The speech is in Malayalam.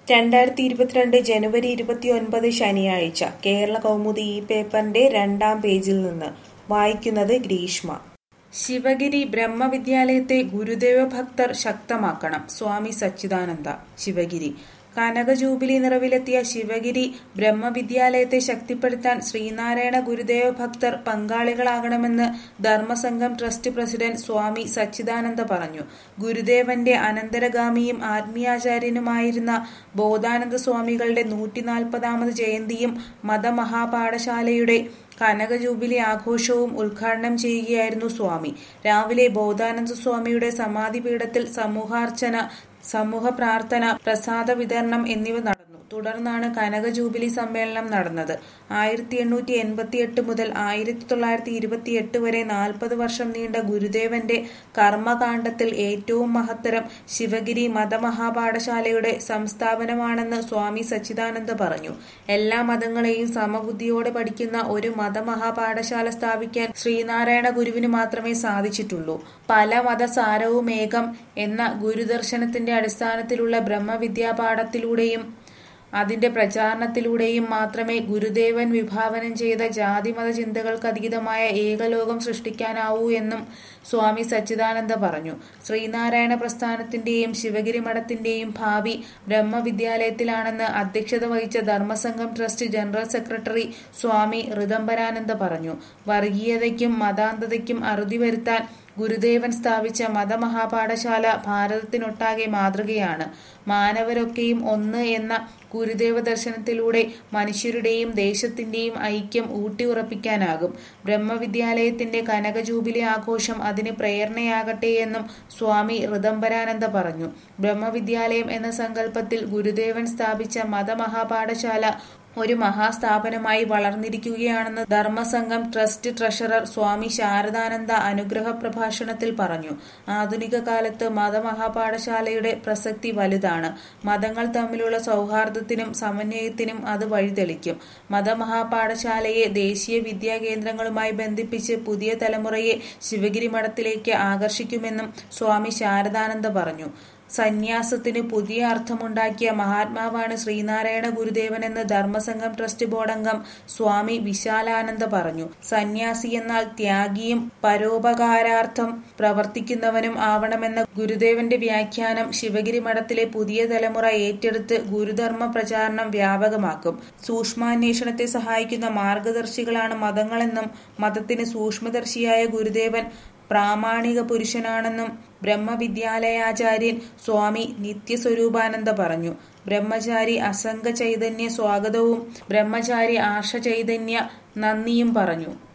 രണ്ടായിരത്തി ഇരുപത്തിരണ്ട് ജനുവരി ഇരുപത്തിയൊൻപത് ശനിയാഴ്ച കേരള കൗമുദി ഈ പേപ്പറിന്റെ രണ്ടാം പേജിൽ നിന്ന് വായിക്കുന്നത് ഗ്രീഷ്മ ശിവഗിരി ബ്രഹ്മവിദ്യാലയത്തെ ഗുരുദേവ ഭക്തർ ശക്തമാക്കണം സ്വാമി സച്ചിദാനന്ദ ശിവഗിരി കനക ജൂബിലി നിറവിലെത്തിയ ശിവഗിരി ബ്രഹ്മവിദ്യാലയത്തെ ശക്തിപ്പെടുത്താൻ ശ്രീനാരായണ ഗുരുദേവ ഭക്തർ പങ്കാളികളാകണമെന്ന് ധർമ്മസംഘം ട്രസ്റ്റ് പ്രസിഡന്റ് സ്വാമി സച്ചിദാനന്ദ പറഞ്ഞു ഗുരുദേവന്റെ അനന്തരഗാമിയും ആത്മീയാചാര്യനുമായിരുന്ന ബോധാനന്ദ സ്വാമികളുടെ നൂറ്റിനാൽപ്പതാമത് ജയന്തിയും മതമഹാപാഠശാലയുടെ കനക ജൂബിലി ആഘോഷവും ഉദ്ഘാടനം ചെയ്യുകയായിരുന്നു സ്വാമി രാവിലെ ബോധാനന്ദ സ്വാമിയുടെ സമാധി പീഠത്തിൽ സമൂഹാർച്ചന സമൂഹ പ്രാർത്ഥന പ്രസാദ വിതരണം എന്നിവ നടന്നു തുടർന്നാണ് കനക ജൂബിലി സമ്മേളനം നടന്നത് ആയിരത്തി എണ്ണൂറ്റി എൺപത്തി എട്ട് മുതൽ ആയിരത്തി തൊള്ളായിരത്തി ഇരുപത്തി എട്ട് വരെ നാൽപ്പത് വർഷം നീണ്ട ഗുരുദേവന്റെ കർമ്മകാണ്ഡത്തിൽ ഏറ്റവും മഹത്തരം ശിവഗിരി മതമഹാപാഠശാലയുടെ സംസ്ഥാപനമാണെന്ന് സ്വാമി സച്ചിദാനന്ദ പറഞ്ഞു എല്ലാ മതങ്ങളെയും സമബുദ്ധിയോടെ പഠിക്കുന്ന ഒരു മതമഹാപാഠശാല സ്ഥാപിക്കാൻ ശ്രീനാരായണ ഗുരുവിന് മാത്രമേ സാധിച്ചിട്ടുള്ളൂ പല മതസാരവും ഏകം എന്ന ഗുരുദർശനത്തിന്റെ അടിസ്ഥാനത്തിലുള്ള ബ്രഹ്മവിദ്യാപാഠത്തിലൂടെയും അതിന്റെ പ്രചാരണത്തിലൂടെയും മാത്രമേ ഗുരുദേവൻ വിഭാവനം ചെയ്ത ജാതിമത ചിന്തകൾക്കതീതമായ ഏകലോകം സൃഷ്ടിക്കാനാവൂ എന്നും സ്വാമി സച്ചിദാനന്ദ പറഞ്ഞു ശ്രീനാരായണ പ്രസ്ഥാനത്തിന്റെയും ശിവഗിരി മഠത്തിന്റെയും ഭാവി ബ്രഹ്മവിദ്യാലയത്തിലാണെന്ന് അധ്യക്ഷത വഹിച്ച Dharmasangham trust general secretary Swami Rithambharananda പറഞ്ഞു വർഗീയതയ്ക്കും മതാന്തതയ്ക്കും അറുതി വരുത്താൻ ഗുരുദേവൻ സ്ഥാപിച്ച മതമഹാപാഠശാല ഭാരതത്തിനൊട്ടാകെ മാതൃകയാണ് മാനവരൊക്കെയും ഒന്ന് എന്ന ഗുരുദേവ ദർശനത്തിലൂടെ മനുഷ്യരുടെയും ദേശത്തിന്റെയും ഐക്യം ഊട്ടിയുറപ്പിക്കാനാകും ബ്രഹ്മവിദ്യാലയത്തിന്റെ കനക ജൂബിലി ആഘോഷം അതിന് പ്രേരണയാകട്ടെ എന്നും സ്വാമി ഋതംബരാനന്ദ പറഞ്ഞു ബ്രഹ്മവിദ്യാലയം എന്ന സങ്കല്പത്തിൽ ഗുരുദേവൻ സ്ഥാപിച്ച മതമഹാപാഠശാല ഒരു മഹാസ്ഥാപനമായി വളർന്നിരിക്കുകയാണെന്ന് ധർമ്മസംഘം ട്രസ്റ്റ് ട്രഷറർ സ്വാമി ശാരദാനന്ദ അനുഗ്രഹ പ്രഭാഷണത്തിൽ പറഞ്ഞു ആധുനിക കാലത്ത് മതമഹാപാഠശാലയുടെ പ്രസക്തി വലുതാണ് മതങ്ങൾ തമ്മിലുള്ള സൗഹാർദ്ദത്തിനും സമന്വയത്തിനും അത് വഴിതെളിക്കും മതമഹാപാഠശാലയെ ദേശീയ വിദ്യാ കേന്ദ്രങ്ങളുമായി ബന്ധിപ്പിച്ച് പുതിയ തലമുറയെ ശിവഗിരി മഠത്തിലേക്ക് ആകർഷിക്കുമെന്നും സ്വാമി ശാരദാനന്ദ പറഞ്ഞു സന്യാസത്തിന് പുതിയ അർത്ഥമുണ്ടാക്കിയ മഹാത്മാവാണ് ശ്രീനാരായണ ഗുരുദേവനെന്ന് ധർമ്മസംഘം ട്രസ്റ്റ് ബോർഡ് അംഗം സ്വാമി വിശാലാനന്ദ പറഞ്ഞു സന്യാസി എന്നാൽ ത്യാഗിയും പരോപകാരാർത്ഥം പ്രവർത്തിക്കുന്നവനും ആവണമെന്ന ഗുരുദേവന്റെ വ്യാഖ്യാനം ശിവഗിരി മഠത്തിലെ പുതിയ തലമുറ ഏറ്റെടുത്ത് ഗുരുധർമ്മ പ്രചാരണം വ്യാപകമാക്കും സൂക്ഷ്മാന്വേഷണത്തെ സഹായിക്കുന്ന മാർഗദർശികളാണ് മതങ്ങളെന്നും മതത്തിന് സൂക്ഷ്മദർശിയായ ഗുരുദേവൻ പ്രാമാണിക പുരുഷനാണെന്നും ബ്രഹ്മവിദ്യാലയാചാര്യൻ സ്വാമി നിത്യസ്വരൂപാനന്ദ പറഞ്ഞു ബ്രഹ്മചാരി അസംഗ ചൈതന്യ സ്വാഗതവും ബ്രഹ്മചാരി ആർഷ ചൈതന്യ നന്ദിയും പറഞ്ഞു